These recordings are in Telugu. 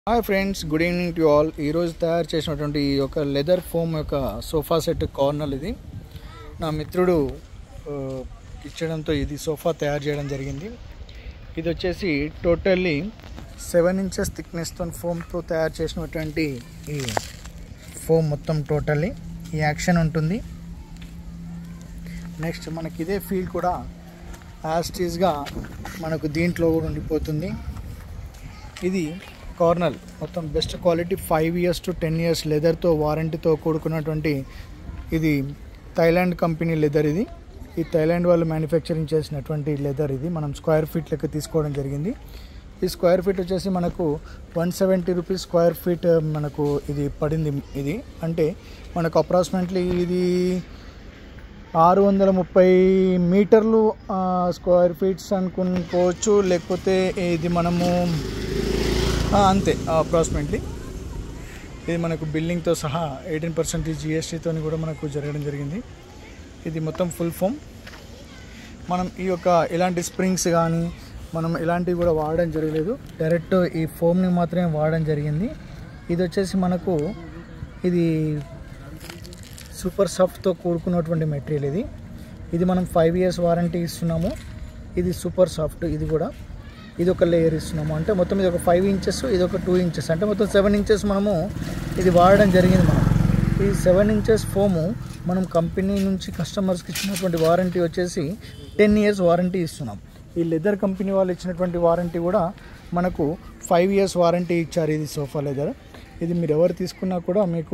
hi friends good evening to all ఈరోజు తయారు చేసినటువంటి ఈ యొక్క లెదర్ ఫోమ్ యొక్క సోఫా సెట్ కార్నర్ ఇది నా మిత్రుడు ఆ, ఇచ్చడంతో ఇది సోఫా తయారు చేయడం జరిగింది ఇది వచ్చేసి టోటల్లీ సెవెన్ ఇంచెస్ థిక్నెస్తో ఫోమ్తో తయారు చేసినటువంటి ఈ ఫోమ్ మొత్తం టోటల్లీ ఈ యాక్షన్ ఉంటుంది నెక్స్ట్ మనకి ఇదే ఫీల్ కూడా యాస్టీస్గా మనకు దీంట్లో కూడా ఉండిపోతుంది ఇది కార్నల్ మొత్తం best quality five years to ten years లెదర్తో వారంటీతో కూడుకున్నటువంటి ఇది థైలాండ్ కంపెనీ లెదర్ ఇది ఈ థైలాండ్ వాళ్ళు మ్యానుఫ్యాక్చరింగ్ చేసినటువంటి లెదర్ ఇది మనం స్క్వేర్ ఫీట్ లెక్క తీసుకోవడం జరిగింది ఈ స్క్వేర్ ఫీట్ వచ్చేసి మనకు one seventy rupees square feet మనకు ఇది పడింది ఇది అంటే మనకు అప్రాక్సిమేట్లీ ఇది ఆరు వందల ముప్పై మీటర్లు ఆ, స్క్వేర్ ఫీట్స్ అనుకోవచ్చు లేకపోతే ఇది మనము ఆ, అంతే అప్రాక్సిమేట్లీ ఇది మనకు బిల్డింగ్తో సహా ఎయిటీన్ పర్సెంట్ జిఎస్టీతో కూడా మనకు జరగడం జరిగింది ఇది మొత్తం ఫుల్ ఫోమ్ మనం ఈ యొక్క ఇలాంటి స్ప్రింగ్స్ కానీ మనం ఇలాంటివి కూడా వాడడం జరగలేదు డైరెక్ట్ ఈ ఫోమ్ని మాత్రమే వాడడం జరిగింది ఇది వచ్చేసి మనకు ఇది సూపర్ సాఫ్ట్తో కూడుకున్నటువంటి మెటీరియల్ ఇది ఇది మనం ఫైవ్ ఇయర్స్ వారంటీ ఇస్తున్నాము ఇది సూపర్ సాఫ్ట్ ఇది కూడా ఇది ఒక లేయర్ ఇస్తున్నాము అంటే మొత్తం ఇది ఒక ఫైవ్ ఇంచెస్ ఇది ఒక టూ ఇంచెస్ అంటే మొత్తం సెవెన్ ఇంచెస్ మనము ఇది వాడడం జరిగింది మనం ఈ సెవెన్ ఇంచెస్ ఫోము మనం కంపెనీ నుంచి కస్టమర్స్కి ఇచ్చినటువంటి వారంటీ వచ్చేసి టెన్ ఇయర్స్ వారంటీ ఇస్తున్నాం ఈ లెదర్ కంపెనీ వాళ్ళు ఇచ్చినటువంటి వారంటీ కూడా మనకు ఫైవ్ ఇయర్స్ వారంటీ ఇచ్చారు ఇది సోఫా లెదర్ ఇది మీరు ఎవరు తీసుకున్నా కూడా మీకు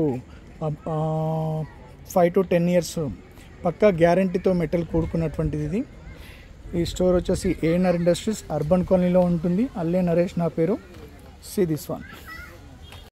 ఫైవ్ టు టెన్ ఇయర్స్ పక్కా గ్యారంటీతో మెటల్ కూడుకున్నటువంటిది ఇది ఈ స్టోర్ వచ్చేసి ఏఎన్ఆర్ ఇండస్ట్రీస్ అర్బన్ కాలనీలో ఉంటుంది అల్లే నరేష్ నా పేరు సి దిస్ వన్